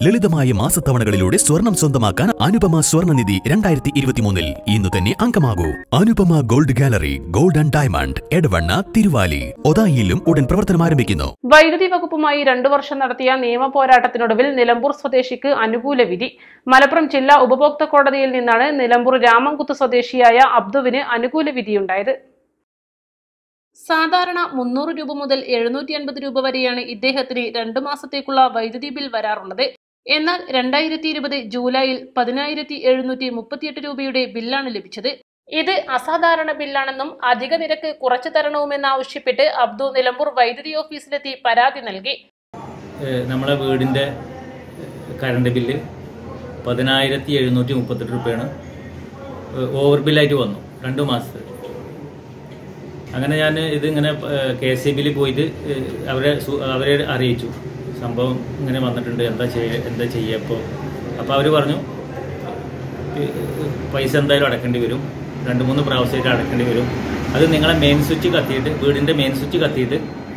ലളിതമായ മാസത്തവണകളിലൂടെ സ്വർണം സ്വന്തമാക്കാൻ അനുപമ സ്വർണ്ണനിധി രണ്ടായിരത്തി ഇരുപത്തിമൂന്നിൽ ഇന്ന് തന്നെ അംഗമാകൂ Anupama gold gallery gold and diamond Edavanna Thiruvali ഒതായിയിലും ഉടൻ പ്രവർത്തനം ആരംഭിക്കുന്നു വൈദ്യുതി വകുപ്പുമായി രണ്ടു വർഷം നടത്തിയ നിയമ പോരാട്ടത്തിനൊടുവിൽ നിലമ്പൂർ സ്വദേശിക്ക് അനുകൂല വിധി മലപ്പുറം ജില്ലാ ഉപഭോക്തൃ കോടതിയിൽ നിന്നാണ് നിലമ്പൂർ രാമംകുത്ത് സ്വദേശിയായ അബ്ദുവിന് അനുകൂല വിധിയുണ്ടായത് സാധാരണ മുന്നൂറ് രൂപ മുതൽ എഴുന്നൂറ്റി അൻപത് രൂപ വരെയാണ് ഇദ്ദേഹത്തിന് രണ്ടു മാസത്തേക്കുള്ള വൈദ്യുതി ബിൽ വരാറുള്ളത് എന്നാൽ രണ്ടായിരത്തി ഇരുപത് ജൂലൈയിൽ പതിനായിരത്തി എഴുന്നൂറ്റി മുപ്പത്തിയെട്ട് രൂപയുടെ ബില്ലാണ് ലഭിച്ചത് ഇത് അസാധാരണ ബില്ലാണെന്നും അധിക നിരക്ക് കുറച്ചു തരണമെന്നാവശ്യപ്പെട്ട് അബ്ദു നിലമ്പൂർ വൈദ്യുതി ഓഫീസിലെത്തി പരാതി നൽകി ഏഹ് നമ്മളെ വീടിൻ്റെ കറണ്ട് ബില്ല് പതിനായിരത്തി എഴുന്നൂറ്റി മുപ്പത്തെട്ട് രൂപയാണ് ഏഹ് ഓവർ ബില്ലായിട്ട് വന്നു രണ്ട് മാസത്തെ അങ്ങനെ ഞാൻ ഇതിങ്ങനെ കെ എസ് ഇ ബിയിൽ പോയിട്ട് ഏഹ് അവരെ സു- അവരെ അറിയിച്ചു സംഭവം ഇങ്ങനെ വന്നിട്ടുണ്ട് എന്താ ചെയ്യുക എന്താ ചെയ്യുക അപ്പോൾ അപ്പോൾ അവർ പറഞ്ഞു ഏഹ് പൈസ എന്തായാലും അടക്കേണ്ടി വരും രണ്ട് മൂന്ന് പ്രാവശ്യമായിട്ട് അടക്കേണ്ടി വരും അത് നിങ്ങളെ മെയിൻ സ്വിച്ച് കത്തിയിട്ട് വീടിൻ്റെ മെയിൻ സ്വിച്ച് കത്തിയിട്ട്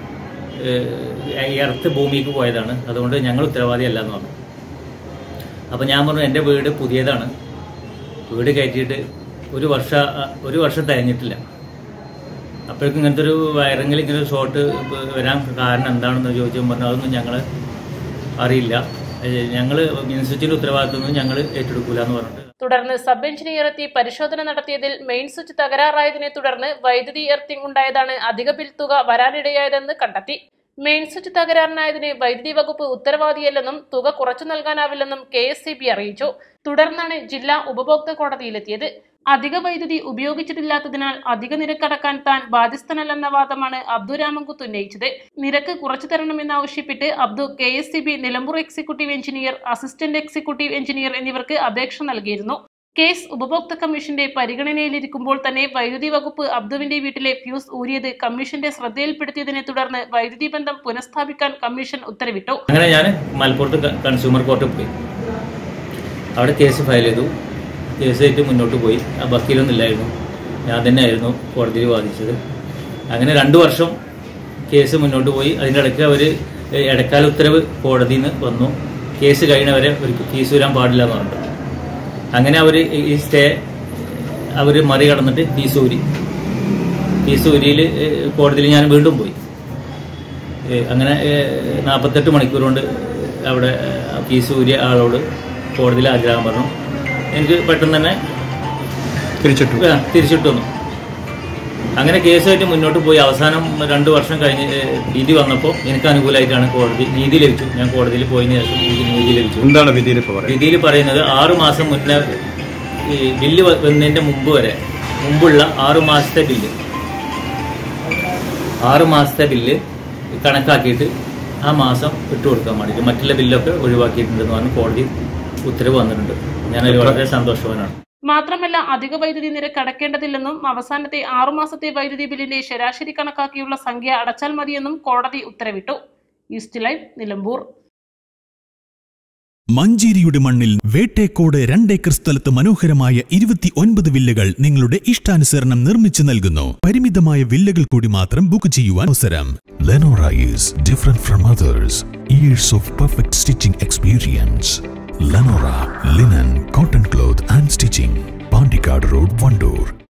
എർത്ത് ഭൂമിക്ക് പോയതാണ് അതുകൊണ്ട് ഞങ്ങൾ ഉത്തരവാദിയല്ല എന്ന് പറഞ്ഞു അപ്പോൾ ഞാൻ പറഞ്ഞു എൻ്റെ വീട് പുതിയതാണ് വീട് കയറ്റിയിട്ട് ഒരു വർഷ ഒരു വർഷം തികഞ്ഞിട്ടില്ല അപ്പോഴേക്കും ഇങ്ങനത്തെ ഒരു വയറിങ്ങിൽ ഇങ്ങനെ ഒരു ഷോർട്ട് വരാൻ കാരണം എന്താണെന്ന് ചോദിച്ചപ്പോൾ പറഞ്ഞു അതൊന്നും ഞങ്ങൾ അറിയില്ല ഞങ്ങൾ മിനിസ്റ്റിൻ്റെ ഉത്തരവാദിത്വമൊന്നും ഞങ്ങൾ ഏറ്റെടുക്കൂല എന്ന് പറഞ്ഞിട്ട് തുടർന്ന് സബ് എഞ്ചിനീയർ എത്തി പരിശോധന നടത്തിയതിൽ മെയിൻ സ്വിച്ച് തകരാറായതിനെ തുടർന്ന് വൈദ്യുതി എർത്തിങ് ഉണ്ടായതാണ് അധിക ബിൽ തുക വരാനിടയായതെന്ന് കണ്ടെത്തി മെയിൻ സ്വിച്ച് തകരാറിനായതിന് വൈദ്യുതി വകുപ്പ് ഉത്തരവാദിയല്ലെന്നും തുക കുറച്ചു നൽകാനാവില്ലെന്നും കെ എസ് അറിയിച്ചു തുടർന്നാണ് ജില്ലാ ഉപഭോക്തൃ കോടതിയിലെത്തിയത് അധിക വൈദ്യുതി ഉപയോഗിച്ചിട്ടില്ലാത്തതിനാൽ അധിക നിരക്കടക്കാൻ താൻ ബാധ്യസ്ഥനല്ലെന്ന വാദമാണ് അബ്ദുരാമൻകുത്ത് ഉന്നയിച്ചത് നിരക്ക് കുറച്ചു തരണമെന്നാവശ്യപ്പെട്ട് Abdu K S C B Nilambur executive engineer assistant executive engineer എന്നിവർക്ക് അപേക്ഷ നൽകിയിരുന്നു കേസ് ഉപഭോക്തൃ കമ്മീഷന്റെ പരിഗണനയിലിരിക്കുമ്പോൾ തന്നെ വൈദ്യുതി വകുപ്പ് അബ്ദുവിന്റെ വീട്ടിലെ ഫ്യൂസ് ഊരിയത് കമ്മീഷന്റെ ശ്രദ്ധയിൽപ്പെടുത്തിയതിനെ തുടർന്ന് വൈദ്യുതി ബന്ധം പുനഃസ്ഥാപിക്കാൻ കമ്മീഷൻ ഉത്തരവിട്ടു അങ്ങനെ ഞാൻ മലപ്പുറത്ത് ക- കൺസ്യൂമർ കോർട്ടിൽ പോയി അവിടെ കേസ് ഫയൽ ചെയ്തു കേസായിട്ട് മുന്നോട്ട് പോയി ആ വക്കീലൊന്നും ഇല്ലായിരുന്നു ഞാൻ തന്നെയായിരുന്നു കോടതിയിൽ വാദിച്ചത് അങ്ങനെ രണ്ട് വർഷം കേസ് മുന്നോട്ട് പോയി അതിൻ്റെ ഇടയ്ക്ക് അവർ ഇടക്കാല ഉത്തരവ് കോടതിയിൽ നിന്ന് വന്നു കേസ് കഴിയണവരെ ഒരു ഫീസ് വരാൻ പാടില്ല എന്ന് പറഞ്ഞു അങ്ങനെ അവർ ഈ സ്റ്റേ അവർ മറികടന്നിട്ട് ഫീസ് ഊരി ഫീസ് ഊരിയിൽ കോടതിയിൽ ഞാൻ വീണ്ടും പോയി ഏ, അങ്ങനെ നാൽപ്പത്തെട്ട് മണിക്കൂർ കൊണ്ട് അവിടെ ആ ഫീസ് ഊരിയ ആളോട് കോടതിയിൽ ഹാജരാകാൻ പറഞ്ഞു എനിക്ക് പെട്ടെന്ന് തന്നെ തിരിച്ചിട്ടു ആ, തിരിച്ചിട്ട് വന്നു അങ്ങനെ കേസുമായിട്ട് മുന്നോട്ട് പോയി അവസാനം രണ്ട് വർഷം കഴിഞ്ഞ് ഏ, വിധി വന്നപ്പോൾ എനിക്ക് അനുകൂലമായിട്ടാണ് കോടതി നീതി ലഭിച്ചു ഞാൻ കോടതിയിൽ പോയതിനു ശേഷം എനിക്ക് നീതി ലഭിച്ചു എന്താണ് വിധിയിൽ ഇപ്പോൾ പറയുന്നത് വിധിയിൽ പറയുന്നത് ആറു മാസം മുന്നേ ഈ ബില്ല് വ- വന്നതിന്റെ മുമ്പ് വരെ മുമ്പുള്ള ആറു മാസത്തെ ബില്ല് ആറു മാസത്തെ ബില്ല് കണക്കാക്കിയിട്ട് ആ മാസം ഇട്ടുകൊടുക്കാൻ വേണ്ടിയിട്ട് മറ്റുള്ള ബില്ലൊക്കെ ഒഴിവാക്കിയിട്ടുണ്ടെന്ന് പറഞ്ഞ് കോടതി ഉത്തരവ് വന്നിട്ടുണ്ട് ഞാനതിൽ വളരെ സന്തോഷവാനാണ് മാത്രമല്ല അധിക വൈദ്യുതി നിരക്ക് അടക്കേണ്ടതില്ലെന്നും അവസാനത്തെ ആറുമാസത്തെ വൈദ്യുതി ബില്ലിന്റെ ശരാശരി കണക്കാക്കിയുള്ള സംഖ്യ അടച്ചാൽ മതിയെന്നും കോടതി ഉത്തരവിട്ടു ഈസ്റ്റ് ലൈവ് നിലമ്പൂർ മഞ്ചേരിയുടെ മണ്ണിൽ വേട്ടേക്കോട് രണ്ടേക്കർ സ്ഥലത്ത് മനോഹരമായ ഇരുപത്തി ഒൻപത് വില്ലകൾ നിങ്ങളുടെ ഇഷ്ടാനുസരണം നിർമ്മിച്ചു നൽകുന്നു പരിമിതമായ വില്ലകൾ കൂടി മാത്രം ബുക്ക് ചെയ്യുവാൻ അവസരം Lenora is different from others years of perfect stitching experience Lenora linen cotton cloth and stitching Pandikkad road Wandoor